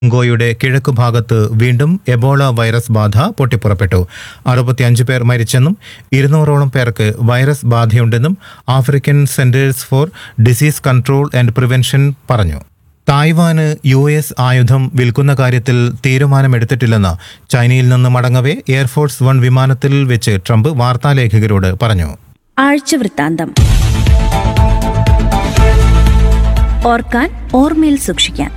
കോങ്കോയുടെ കിഴക്കു ഭാഗത്ത് വീണ്ടും എബോള വൈറസ് ബാധ പൊട്ടിപ്പുറപ്പെട്ടു അറുപത്തിയഞ്ച് പേർ മരിച്ചെന്നും ഇരുന്നൂറോളം പേർക്ക് വൈറസ് ബാധയുണ്ടെന്നും African centres for disease control and prevention പറഞ്ഞു തായ്വാന് യു എസ് ആയുധം വിൽക്കുന്ന കാര്യത്തിൽ തീരുമാനമെടുത്തിട്ടില്ലെന്ന് ചൈനയിൽ നിന്ന് മടങ്ങവേ എയർഫോഴ്സ് വൺ വിമാനത്തിൽ വെച്ച് ട്രംപ് വാർത്താലേഖകരോട് പറഞ്ഞു ആഴ്ച വൃത്താന്തം ഓർക്കാൻ ഓർമ്മയിൽ സൂക്ഷിക്കാൻ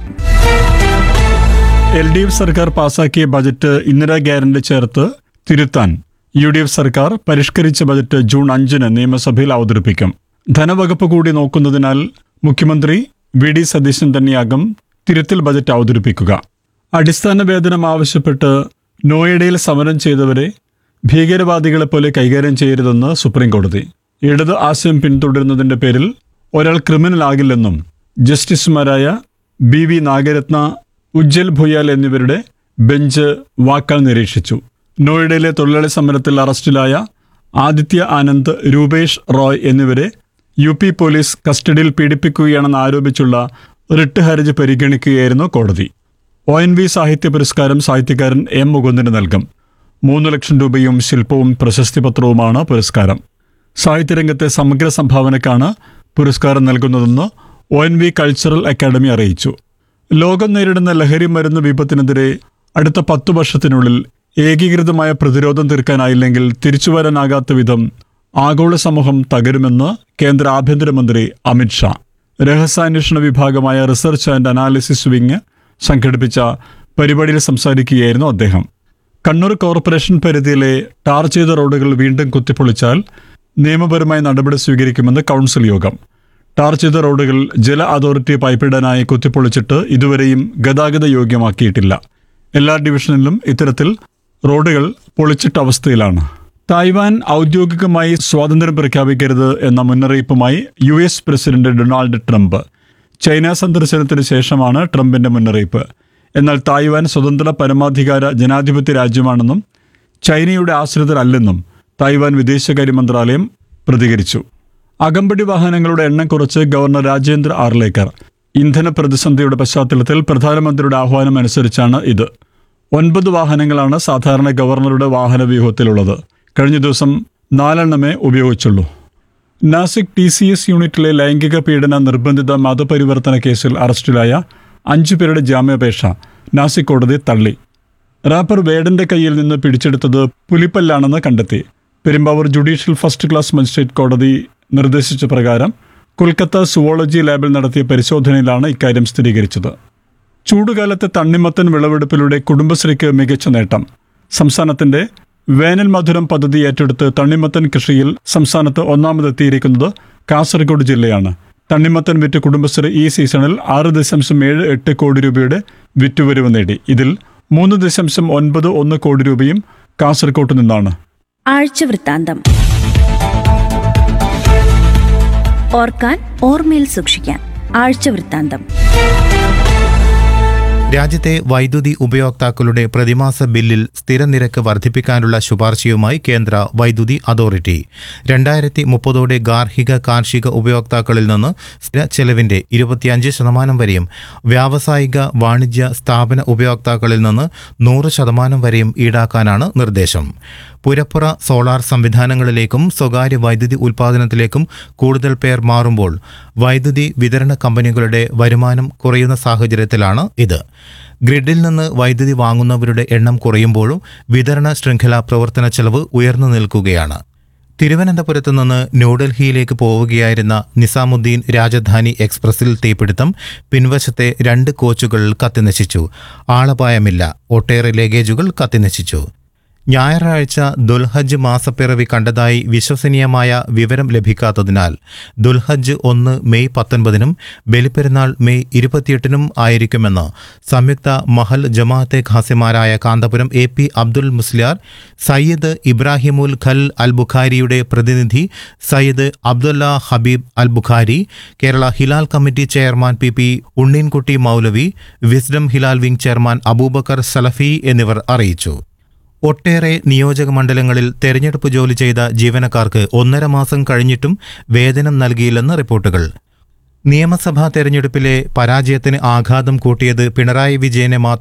എൽ ഡി എഫ് സർക്കാർ പാസാക്കിയ ബജറ്റ് ഇന്ദിരാ ഗ്യാരന്റ് ചേർത്ത് തിരുത്താൻ യു ഡി എഫ് സർക്കാർ പരിഷ്കരിച്ച ബജറ്റ് ജൂൺ അഞ്ചിന് നിയമസഭയിൽ അവതരിപ്പിക്കും ധനവകുപ്പ് കൂടി നോക്കുന്നതിനാൽ മുഖ്യമന്ത്രി വി ഡി സതീശൻ തന്നെയാകും തിരുത്തൽ ബജറ്റ് അവതരിപ്പിക്കുക അടിസ്ഥാന വേതനം ആവശ്യപ്പെട്ട് നോയിഡയിൽ സമരം ചെയ്തവരെ ഭീകരവാദികളെ പോലെ കൈകാര്യം ചെയ്യരുതെന്ന് സുപ്രീം കോടതി ഇടത് ആശയം പിന്തുടരുന്നതിന്റെ പേരിൽ ഒരാൾ ക്രിമിനൽ ആകില്ലെന്നും ജസ്റ്റിസുമാരായ ബി വി നാഗരത്ന ഉജ്ജൽ ഭുയാൽ എന്നിവരുടെ ബെഞ്ച് വാക്കാൽ നിരീക്ഷിച്ചു നോയിഡയിലെ തൊഴിലാളി സമരത്തിൽ അറസ്റ്റിലായ ആദിത്യ ആനന്ദ് രൂപേഷ് റോയ് എന്നിവരെ യു പി പോലീസ് കസ്റ്റഡിയിൽ പീഡിപ്പിക്കുകയാണെന്ന് ആരോപിച്ചുള്ള റിട്ട് ഹർജി പരിഗണിക്കുകയായിരുന്നു കോടതി ഒ എൻ വി സാഹിത്യ പുരസ്കാരം സാഹിത്യകാരൻ എം മുകുന്ദന് നൽകും മൂന്ന് ലക്ഷം രൂപയും ശില്പവും പ്രശസ്തി പത്രവുമാണ് പുരസ്കാരം സാഹിത്യരംഗത്തെ സമഗ്ര സംഭാവനക്കാണ് പുരസ്കാരം നൽകുന്നതെന്ന് O N V cultural academy അറിയിച്ചു ലോകം നേരിടുന്ന ലഹരി മരുന്ന് വിപത്തിനെതിരെ അടുത്ത പത്തു വർഷത്തിനുള്ളിൽ ഏകീകൃതമായ പ്രതിരോധം തീർക്കാനായില്ലെങ്കിൽ തിരിച്ചുവരാനാകാത്ത വിധം ആഗോള സമൂഹം തകരുമെന്ന് കേന്ദ്ര ആഭ്യന്തരമന്ത്രി അമിത്ഷാ രഹസ്യാന്വേഷണ വിഭാഗമായ റിസർച്ച് ആൻഡ് അനാലിസിസ് വിങ് സംഘടിപ്പിച്ച പരിപാടിയിൽ സംസാരിക്കുകയായിരുന്നു അദ്ദേഹം കണ്ണൂർ കോർപ്പറേഷൻ പരിധിയിലെ ടാർ ചെയ്ത റോഡുകൾ വീണ്ടും കുത്തിപ്പൊളിച്ചാൽ നിയമപരമായ നടപടി സ്വീകരിക്കുമെന്ന് കൗൺസിൽ യോഗം ടാർ ചെയ്ത റോഡുകൾ ജല അതോറിറ്റി പൈപ്പിടാനായി കുത്തിപ്പൊളിച്ചിട്ട് ഇതുവരെയും ഗതാഗത യോഗ്യമാക്കിയിട്ടില്ല എല്ലാ ഡിവിഷനിലും ഇത്തരത്തിൽ റോഡുകൾ പൊളിച്ചിട്ട അവസ്ഥയിലാണ് തായ്വാൻ ഔദ്യോഗികമായി സ്വാതന്ത്ര്യം പ്രഖ്യാപിക്കരുത് എന്ന മുന്നറിയിപ്പുമായി U S president Donald Trump China സന്ദർശനത്തിന് ശേഷമാണ് ട്രംപിന്റെ മുന്നറിയിപ്പ് എന്നാൽ തായ്വാൻ സ്വതന്ത്ര പരമാധികാര ജനാധിപത്യ രാജ്യമാണെന്നും ചൈനയുടെ ആശ്രിതരല്ലെന്നും തായ്വാൻ വിദേശകാര്യ മന്ത്രാലയം പ്രതികരിച്ചു അകമ്പടി വാഹനങ്ങളുടെ എണ്ണം കുറച്ച് ഗവർണർ രാജേന്ദ്ര ആർലേക്കർ ഇന്ധന പ്രതിസന്ധിയുടെ പശ്ചാത്തലത്തിൽ പ്രധാനമന്ത്രിയുടെ ആഹ്വാനം അനുസരിച്ചാണ് ഇത് ഒൻപത് വാഹനങ്ങളാണ് സാധാരണ ഗവർണറുടെ വാഹന വ്യൂഹത്തിലുള്ളത് കഴിഞ്ഞ ദിവസം നാലെണ്ണമേ ഉപയോഗിച്ചുള്ളൂ നാസിക് ടി സി എസ് യൂണിറ്റിലെ ലൈംഗിക പീഡന നിർബന്ധിത മതപരിവർത്തന കേസിൽ അറസ്റ്റിലായ അഞ്ചു പേരുടെ ജാമ്യാപേക്ഷ നാസിക് കോടതി തള്ളി റാപ്പർ വേഡന്റെ കയ്യിൽ നിന്ന് പിടിച്ചെടുത്തത് പുലിപ്പല്ലാണെന്ന് കണ്ടെത്തി Perumbavoor judicial first class magistrate കോടതി നിർദ്ദേശിച്ച പ്രകാരം കൊൽക്കത്ത സുവോളജി ലാബിൽ നടത്തിയ പരിശോധനയിലാണ് ഇക്കാര്യം സ്ഥിരീകരിച്ചത് ചൂടുകാലത്തെ തണ്ണിമത്തൻ വിളവെടുപ്പിലൂടെ കുടുംബശ്രീക്ക് മികച്ച നേട്ടം സംസ്ഥാനത്തിന്റെ വേനൽ മധുരം പദ്ധതി ഏറ്റെടുത്ത് തണ്ണിമത്തൻ കൃഷിയിൽ സംസ്ഥാനത്ത് ഒന്നാമതെത്തിയിരിക്കുന്നത് കാസർഗോഡ് ജില്ലയാണ് തണ്ണിമത്തൻ വിറ്റ് കുടുംബശ്രീ ഈ സീസണിൽ ആറ് ദശാംശം ഏഴ് എട്ട് കോടി രൂപയുടെ വിറ്റുവരവ് നേടി ഇതിൽ മൂന്ന് ദശാംശം ഒൻപത് ഒന്ന് കോടി രൂപയും കാസർഗോഡ് നിന്നാണ് ആഴ്ച വൃത്താന്തം ഓർക്കാൻ ഓർമ്മയിൽ സൂക്ഷിക്കാൻ ആഴ്ച വൃത്താന്തം രാജ്യത്തെ വൈദ്യുതി ഉപയോക്താക്കളുടെ പ്രതിമാസ ബില്ലിൽ സ്ഥിരനിരക്ക് വർദ്ധിപ്പിക്കാനുള്ള ശുപാർശയുമായി കേന്ദ്ര വൈദ്യുതി അതോറിറ്റി രണ്ടായിരത്തി മുപ്പതോടെ ഗാർഹിക കാർഷിക ഉപയോക്താക്കളിൽ നിന്ന് സ്ഥിര ചെലവിന്റെ ഇരുപത്തിയഞ്ച് ശതമാനം വരെയും വ്യാവസായിക വാണിജ്യ സ്ഥാപന ഉപയോക്താക്കളിൽ നിന്ന് നൂറ് ശതമാനം വരെയും ഈടാക്കാനാണ് നിർദ്ദേശം പുരപ്പുറ സോളാർ സംവിധാനങ്ങളിലേക്കും സ്വകാര്യ വൈദ്യുതി ഉൽപ്പാദനത്തിലേക്കും കൂടുതൽ പേർ മാറുമ്പോൾ വൈദ്യുതി വിതരണ കമ്പനികളുടെ വരുമാനം കുറയുന്ന സാഹചര്യത്തിലാണ് ഇത് ഗ്രിഡിൽ നിന്ന് വൈദ്യുതി വാങ്ങുന്നവരുടെ എണ്ണം കുറയുമ്പോഴും വിതരണ ശൃംഖല പ്രവർത്തന ചെലവ് ഉയർന്നു നിൽക്കുകയാണ് തിരുവനന്തപുരത്ത് നിന്ന് ന്യൂഡൽഹിയിലേക്ക് പോവുകയായിരുന്ന നിസാമുദ്ദീൻ രാജധാനി എക്സ്പ്രസിൽ തീപിടുത്തം പിൻവശത്തെ രണ്ട് കോച്ചുകൾ കത്തിനശിച്ചു ആളപായമില്ല ഒട്ടേറെ ലഗേജുകൾ കത്തിനശിച്ചു ഞായറാഴ്ച ദുൽഹജ്ജ് മാസപ്പിറവി കണ്ടതായി വിശ്വസനീയമായ വിവരം ലഭിക്കാത്തതിനാൽ ദുൽഹജ്ജ് ഒന്ന് മെയ് പത്തൊൻപതിനും ബലിപ്പെരുന്നാൾ മെയ് ഇരുപത്തിയെട്ടിനും ആയിരിക്കുമെന്ന് സംയുക്ത മഹൽ ജമാഅത്തെ ഖാസിമാരായ കാന്തപുരം എ പി അബ്ദുൽ മുസ്ലിയാർ സയ്യിദ് ഇബ്രാഹിമുൽ ഖൽ അൽ ബുഖാരിയുടെ പ്രതിനിധി Sayyid Abdulla Habib Al Bukhari Kerala Hilal committee chairman P P Unneenkutty Moulavi wisdom Hilal wing chairman Aboobacker Salafi എന്നിവർ അറിയിച്ചു ഒട്ടേറെ നിയോജക മണ്ഡലങ്ങളിൽ തെരഞ്ഞെടുപ്പ് ജോലി ചെയ്ത ജീവനക്കാർക്ക് ഒന്നര മാസം കഴിഞ്ഞിട്ടും വേതനം നൽകിയില്ലെന്ന് റിപ്പോർട്ടുകൾ നിയമസഭാ തെരഞ്ഞെടുപ്പിലെ പരാജയത്തിന് ആഘാതം കൂട്ടിയത് പിണറായി വിജയനെ മാത്രം